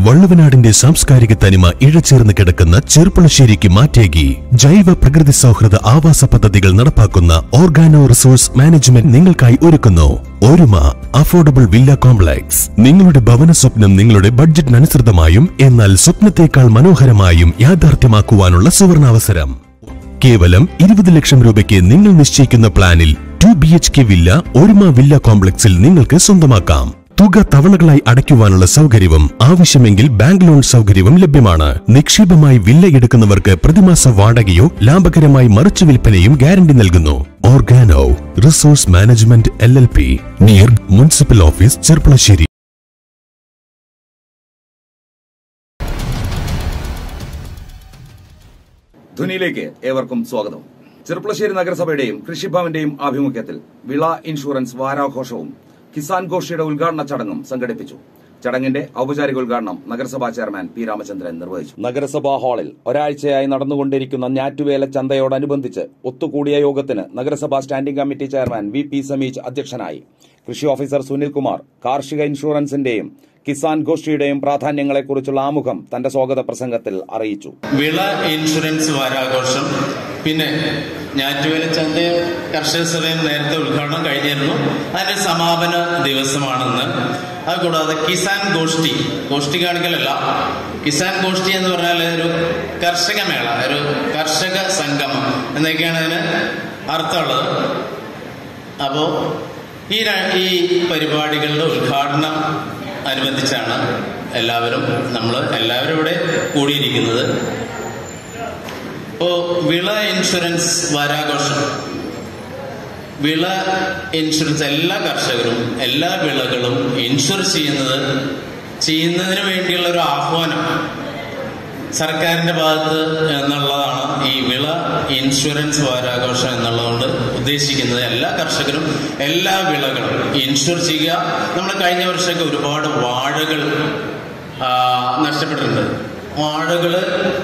വള്ളുവനാടിന്റെ സാംസ്കാരിക തനിമ ഇഴചേർന്ന് കിടക്കുന്ന ചെറുപ്പുളശ്ശേരിക്ക് മാറ്റേകി ജൈവ പ്രകൃതി സൗഹൃദ ആവാസ പദ്ധതികൾ നടപ്പാക്കുന്ന ഓർഗാനോ റിസോഴ്സ് മാനേജ്മെന്റ് നിങ്ങൾക്കായി ഒരുക്കുന്നു ഒരുമ അഫോർഡബിൾ വില്ല കോംപ്ലക്സ് നിങ്ങളുടെ ഭവന സ്വപ്നം നിങ്ങളുടെ ബഡ്ജറ്റിനനുസൃതമായും എന്നാൽ സ്വപ്നത്തേക്കാൾ മനോഹരമായും യാഥാർത്ഥ്യമാക്കുവാനുള്ള സുവർണാവസരം കേവലം ഇരുപത് ലക്ഷം രൂപയ്ക്ക് നിങ്ങൾ നിശ്ചയിക്കുന്ന പ്ലാനിൽ two B H K villa Oruma villa കോംപ്ലക്സിൽ നിങ്ങൾക്ക് സ്വന്തമാക്കാം തുക തവണകളായി അടയ്ക്കുവാനുള്ള സൗകര്യവും ആവശ്യമെങ്കിൽ ബാങ്ക് ലോൺ സൗകര്യവും ലഭ്യമാണ് നിക്ഷേപമായി വില്ല എടുക്കുന്നവർക്ക് പ്രതിമാസ വാടകയോ ലാഭകരമായി മറിച്ചു വിൽപ്പനയും ഗ്യാരണ്ടി നൽകുന്നു Organo resource management L L P near municipal office Cherpulassery ധ്വനിയിലേക്ക് ഏവർക്കും സ്വാഗതം ചെറുപ്പളശ്ശേരി നഗരസഭയുടെയും കൃഷിഭവന്റെയും ആഭിമുഖ്യത്തിൽ വിള ഇൻഷുറൻസ് വാരാഘോഷവും കിസാൻ ഘോഷിയുടെ ഉദ്ഘാടന ചടങ്ങും സംഘടിപ്പിച്ചു ചടങ്ങിന്റെ ഔപചാരിക ഉദ്ഘാടനം നഗരസഭാ ചെയർമാൻ പി രാമചന്ദ്രൻ നിർവഹിച്ചു നഗരസഭാ ഹാളിൽ ഒരാഴ്ചയായി നടന്നുകൊണ്ടിരിക്കുന്ന ഞാറ്റുവേല ചന്തയോടനുബന്ധിച്ച് ഒത്തുകൂടിയ യോഗത്തിന് നഗരസഭാ standing committee chairman V P Sameej അധ്യക്ഷനായി കൃഷി ഓഫീസർ സുനിൽകുമാർ കാർഷിക ഇൻഷുറൻസിന്റെയും കിസാൻ ഗോഷ്ഠിയുടെയും പ്രാധാന്യങ്ങളെക്കുറിച്ചുള്ള ആമുഖം തന്റെ സ്വാഗത പ്രസംഗത്തിൽ അറിയിച്ചു വിള ഇൻഷുറൻസ് വാരാഘോഷം പിന്നെ ഞാറ്റുവേല ചന്തയും കർഷക സഭയും നേരത്തെ ഉദ്ഘാടനം കഴിഞ്ഞിരുന്നു അതിന്റെ സമാപന ദിവസമാണെന്ന് അതുകൂടാതെ കിസാൻ ഗോഷ്ഠി ഗോഷ്ഠി കാണിക്കലല്ല കിസാൻ ഗോഷ്ഠി എന്ന് പറഞ്ഞാൽ ഒരു കർഷക മേള ഒരു കർഷക സംഗമം എന്നൊക്കെയാണ് അതിന് അർത്ഥമുള്ളത് അപ്പോ ഈ ര- ഈ പരിപാടികളുടെ ഉദ്ഘാടനം അനുബന്ധിച്ചാണ് എല്ലാവരും നമ്മൾ എല്ലാവരും ഇവിടെ കൂടിയിരിക്കുന്നത് ഇപ്പോ വിള ഇൻഷുറൻസ് വാരാഘോഷം വിള ഇൻഷുറൻസ് എല്ലാ കർഷകരും എല്ലാ വിളകളും ഇൻഷുർ ചെയ്യുന്നത് ചെയ്യുന്നതിന് വേണ്ടിയുള്ള ഒരു ആഹ്വാനം സർക്കാരിന്റെ ഭാഗത്ത് എന്നുള്ളതാണ് ഈ വിള ഇൻഷുറൻസ് വാരാഘോഷം എന്നുള്ളതുകൊണ്ട് ഉദ്ദേശിക്കുന്നത് എല്ലാ കർഷകരും എല്ലാ വിളകളും ഇൻഷുർ ചെയ്യുക നമ്മൾ കഴിഞ്ഞ വർഷമൊക്കെ ഒരുപാട് വാഴകൾ ആ, നഷ്ടപ്പെട്ടിട്ടുണ്ട് വാഴകള്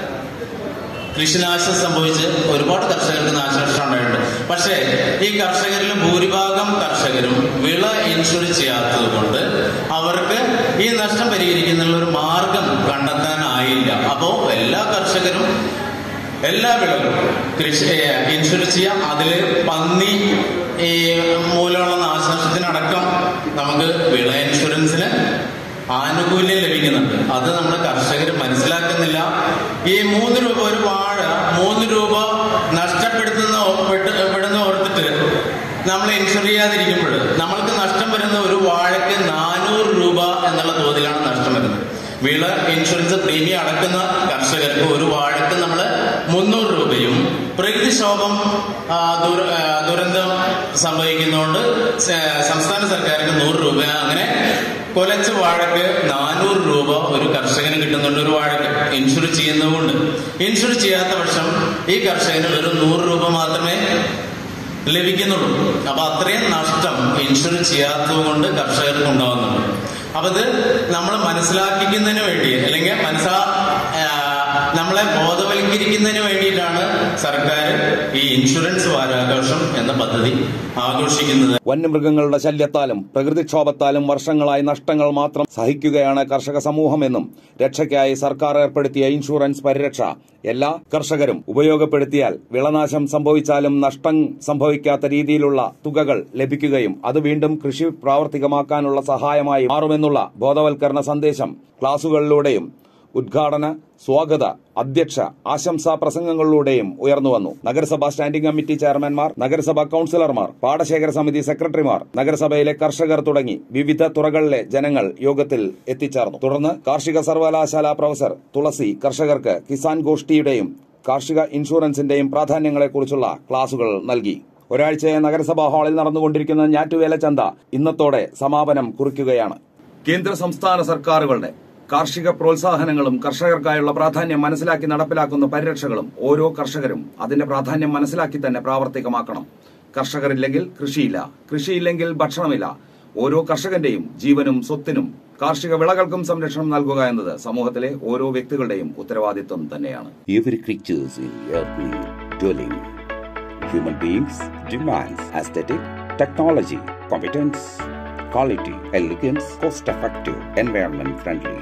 കൃഷിനാശം സംഭവിച്ച് ഒരുപാട് കർഷകർക്ക് നാശനഷ്ടം ഉണ്ടായിട്ടുണ്ട് പക്ഷേ ഈ കർഷകരിൽ ഭൂരിഭാഗം കർഷകരും വിള ഇൻഷുർ ചെയ്യാത്തത് കൊണ്ട് അവർക്ക് ഈ നഷ്ടം പരിഹരിക്കുന്നതിനുള്ള ഒരു മാർഗം കണ്ടെത്താനായില്ല അപ്പോ എല്ലാ കർഷകരും എല്ലാ വിളകളും കൃഷി ഇൻഷുർ ചെയ്യാം അതില് പന്നി ഈ മൂലമുള്ള നാശനഷ്ടത്തിനടക്കം നമുക്ക് വിള ഇൻഷുറൻസിന് ആനുകൂല്യം ലഭിക്കുന്നുണ്ട് അത് നമ്മൾ കർഷകർ മനസ്സിലാക്കുന്നില്ല ഈ മൂന്ന് രൂപ ഒരു വാഴ മൂന്ന് രൂപ നഷ്ടപ്പെടുത്തുന്ന ഓ- പെട്ട്- പെടുന്ന ഓർത്തിട്ട് നമ്മൾ ഇൻഷുർ ചെയ്യാതിരിക്കുമ്പോൾ നമ്മൾക്ക് നഷ്ടം വരുന്ന ഒരു വാഴയ്ക്ക് നാനൂറ് രൂപ എന്നുള്ള തോതിലാണ് നഷ്ടം വരുന്നത് വിള ഇൻഷുറൻസ് പ്രീമിയം അടക്കുന്ന കർഷകർക്ക് ഒരു വാഴക്ക് നമ്മൾ മുന്നൂറ് രൂപയും പ്രകൃതിക്ഷോഭം ആ, ദുര- ആ, ദുരന്തം സംഭവിക്കുന്നതുകൊണ്ട് സ- സംസ്ഥാന സർക്കാരിന് നൂറ് രൂപ അങ്ങനെ കൊലച്ച വാഴക്ക് നാനൂറ് രൂപ ഒരു കർഷകന് കിട്ടുന്നുണ്ട് ഒരു വാഴക്ക് ഇൻഷുർ ചെയ്യുന്നതുകൊണ്ട് ഇൻഷുർ ചെയ്യാത്ത പക്ഷം ഈ കർഷകന് വെറും നൂറ് രൂപ മാത്രമേ ലഭിക്കുന്നുള്ളൂ അപ്പൊ അത്രയും നഷ്ടം ഇൻഷുർ ചെയ്യാത്തത് കൊണ്ട് കർഷകർക്ക് ഉണ്ടാവുന്നുണ്ട് അപ്പൊ ഇത് നമ്മൾ മനസ്സിലാക്കിക്കുന്നതിന് വേണ്ടി അല്ലെങ്കിൽ മനസ്സാ ആ, നമ്മളെ ബോധവൽക്കരിക്കുന്നതിന് വേണ്ടിയിട്ടാണ് സർക്കാർ ഈ ഇൻഷുറൻസ് വാരാഘോഷം എന്ന പദ്ധതി ആഘോഷിക്കുന്നത് വന്യമൃഗങ്ങളുടെ ശല്യത്താലും പ്രകൃതിക്ഷോഭത്താലും വർഷങ്ങളായി നഷ്ടങ്ങൾ മാത്രം സഹിക്കുകയാണ് കർഷക സമൂഹമെന്നും രക്ഷയ്ക്കായി സർക്കാർ ഏർപ്പെടുത്തിയ ഇൻഷുറൻസ് പരിരക്ഷ എല്ലാ കർഷകരും ഉപയോഗപ്പെടുത്തിയാൽ വിളനാശം സംഭവിച്ചാലും നഷ്ടം സംഭവിക്കാത്ത രീതിയിലുള്ള തുകകൾ ലഭിക്കുകയും അത് വീണ്ടും കൃഷി പ്രാവർത്തികമാക്കാനുള്ള സഹായമായി മാറുമെന്നുള്ള ബോധവൽക്കരണ സന്ദേശം ക്ലാസുകളിലൂടെയും ഉദ്ഘാടന സ്വാഗത അധ്യക്ഷ ആശംസാ പ്രസംഗങ്ങളിലൂടെയും ഉയർന്നുവന്നു നഗരസഭാ സ്റ്റാൻഡിംഗ് കമ്മിറ്റി ചെയർമാൻമാർ നഗരസഭാ കൌൺസിലർമാർ പാടശേഖര സമിതി സെക്രട്ടറിമാർ നഗരസഭയിലെ കർഷകർ തുടങ്ങി വിവിധ തുറകളിലെ ജനങ്ങൾ യോഗത്തിൽ എത്തിച്ചേർന്നു തുടർന്ന് കാർഷിക സർവകലാശാല പ്രൊഫസർ തുളസി കർഷകർക്ക് കിസാൻ ഗോഷ്ഠിയുടെയും കാർഷിക ഇൻഷുറൻസിന്റെയും പ്രാധാന്യങ്ങളെക്കുറിച്ചുള്ള ക്ലാസുകൾ നൽകി ഒരാഴ്ചയെ നഗരസഭാ ഹാളിൽ നടന്നുകൊണ്ടിരിക്കുന്ന ഞാറ്റുവേല ചന്ത ഇന്നത്തോടെ സമാപനം കുറിക്കുകയാണ് കേന്ദ്ര സംസ്ഥാന സർക്കാരുകളുടെ കാർഷിക പ്രോത്സാഹനങ്ങളും കർഷകർക്കായുള്ള പ്രാധാന്യം മനസ്സിലാക്കി നടപ്പിലാക്കുന്ന പരിരക്ഷകളും ഓരോ കർഷകരും അതിന്റെ പ്രാധാന്യം മനസ്സിലാക്കി തന്നെ പ്രാവർത്തികമാക്കണം കർഷകരില്ലെങ്കിൽ കൃഷിയില്ല കൃഷിയില്ലെങ്കിൽ ഭക്ഷണമില്ല ഓരോ കർഷകന്റെയും ജീവനും സ്വത്തിനും കാർഷിക വിളകൾക്കും സംരക്ഷണം നൽകുക എന്നത് സമൂഹത്തിലെ ഓരോ വ്യക്തികളുടെയും ഉത്തരവാദിത്വം തന്നെയാണ് Every creatures in earthly dwelling. Human beings demands aesthetic, technology, competence, quality, elegance, cost-effective, environment-friendly.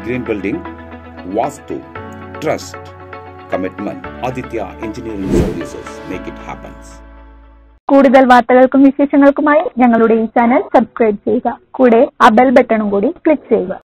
green building, Vastu, trust, commitment. Aditya Engineering Services make it happen. കൂടുതൽ വാർത്തകൾക്കും വിശേഷങ്ങൾക്കുമായി ഞങ്ങളുടെ ഈ ചാനൽ സബ്സ്ക്രൈബ് ചെയ്യുക കൂടെ ആ ബെൽ ബട്ടണും കൂടി ക്ലിക്ക് ചെയ്യുക